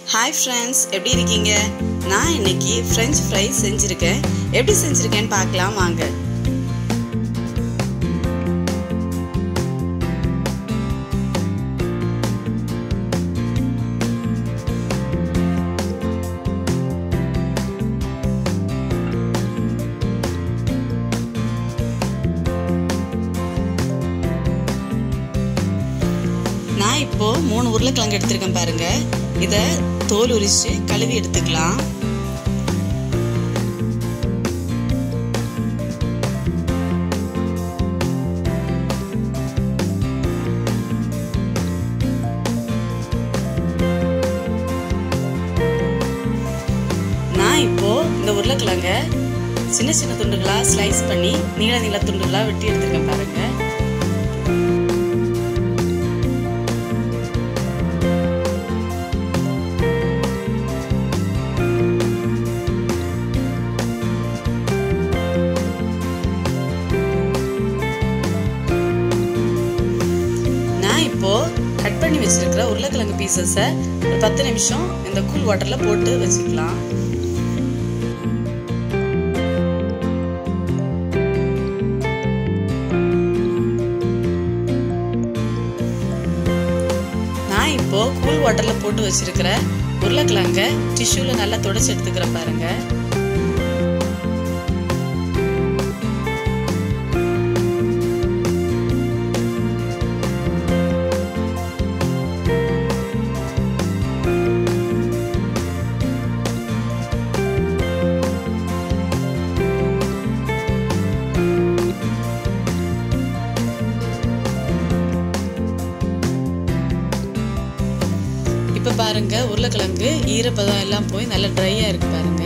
hi friends எப்படி இருக்கீங்க நான் இன்னைக்கு ஃப்ரெஞ்ச் ஃப்ரை செஞ்சுருக்கேன் எப்படி செஞ்சுருக்கேன்னு பார்க்கலாம் வாங்க நான் இப்போ மூணு உருளைக்கிழங்கு எடுத்திருக்கேன் பாருங்க இதை தோல் உரிச்சு கழுவி எடுத்துக்கலாம் நான் இப்போ இந்த உருளைக்கிழங்க சின்ன சின்ன துண்டுகளா ஸ்லைஸ் பண்ணி நீள நீள துண்டுகளா வெட்டி எடுத்திருக்கேன் பாருங்க நான் இப்போ கட் பண்ணி வச்சிருக்கிற உருளைக்கிழங்கு பீசஸை ஒரு பத்து நிமிஷம் இந்த கூல் வாட்டர்ல போட்டு வச்சுக்கலாம் நான் இப்போ கூல் வாட்டர்ல போட்டு வச்சிருக்கிற உருளைக்கிழங்க டிஷ்யூல நல்லா தொடச்சி எடுத்துக்கிறேன் பாருங்க இப்போ பாருங்க உருளைக்கிழங்கு ஈரப்பதம் எல்லாம் போய் நல்லா ட்ரையா இருக்கு பாருங்க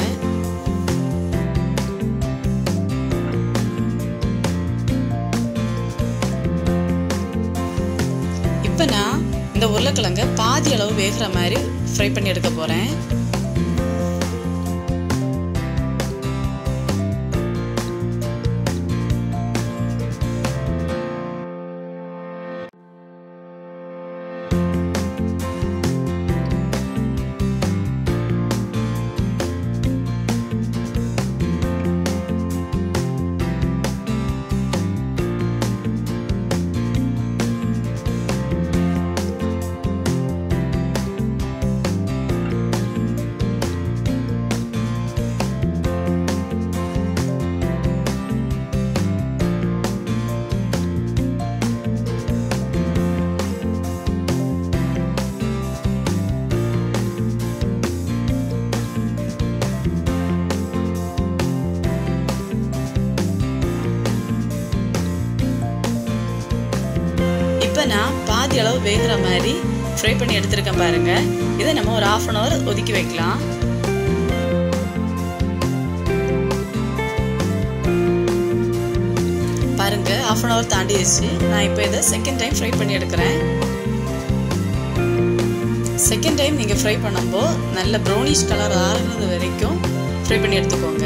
இப்போ நான் இந்த உருளைக்கிழங்க பாதி அளவு வேகிற மாதிரி ஃப்ரை பண்ணி எடுக்க போறேன் இப்போ நான் பாதி அளவு வேகிற மாதிரி ஃப்ரை பண்ணி எடுத்திருக்கேன் பாருங்க இதை நம்ம ஒரு ஆஃப் அன் ஹவர் ஒதுக்கி வைக்கலாம் பாருங்க ஆஃப் அன் ஹவர் தாண்டிடுச்சு நான் இப்போ இதை செகண்ட் டைம் ஃப்ரை பண்ணி எடுக்கிறேன் செகண்ட் டைம் நீங்கள் ஃப்ரை பண்ணும்போது நல்ல ப்ரௌனிஷ் கலர் ஆறுறது வரைக்கும் ஃப்ரை பண்ணி எடுத்துக்கோங்க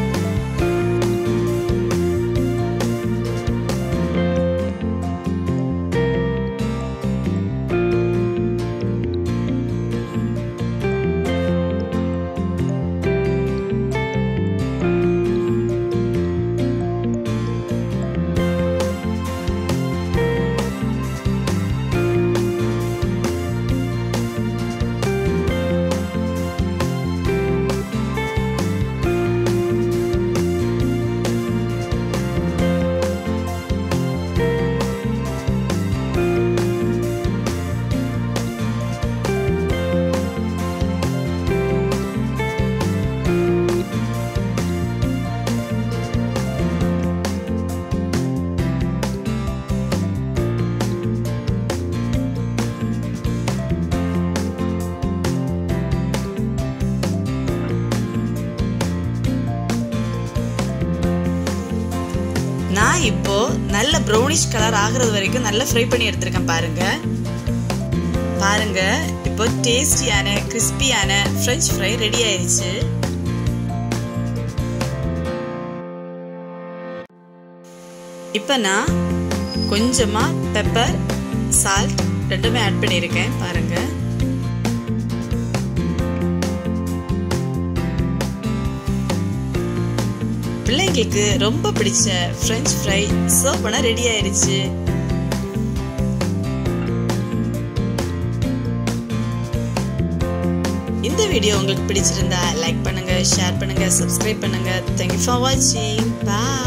நான் இப்போ நல்ல ப்ரௌனிஷ் கலர் ஆகுறது வரைக்கும் நல்லா ஃப்ரை பண்ணி எடுத்திருக்கேன் பாருங்க பாருங்க இப்போ டேஸ்டியான கிறிஸ்பியான ஃப்ரெஞ்ச் ஃப்ரை ரெடி ஆயிடுச்சு இப்போ நான் கொஞ்சமாக பெப்பர் சால்ட் ரெண்டுமே ஆட் பண்ணியிருக்கேன் பாருங்கள் பிள்ளைங்களுக்கு ரொம்ப பிடிச்ச ஃப்ரெஞ்ச் ஃப்ரை சர்வ் பண்ண ரெடி ஆயிருச்சு இந்த வீடியோ உங்களுக்கு பிடிச்சிருந்தா லைக் பண்ணுங்க ஷேர் பண்ணுங்க சப்ஸ்கிரைப் பண்ணுங்க தேங்க்யூ ஃபார் வாட்சிங் பாய்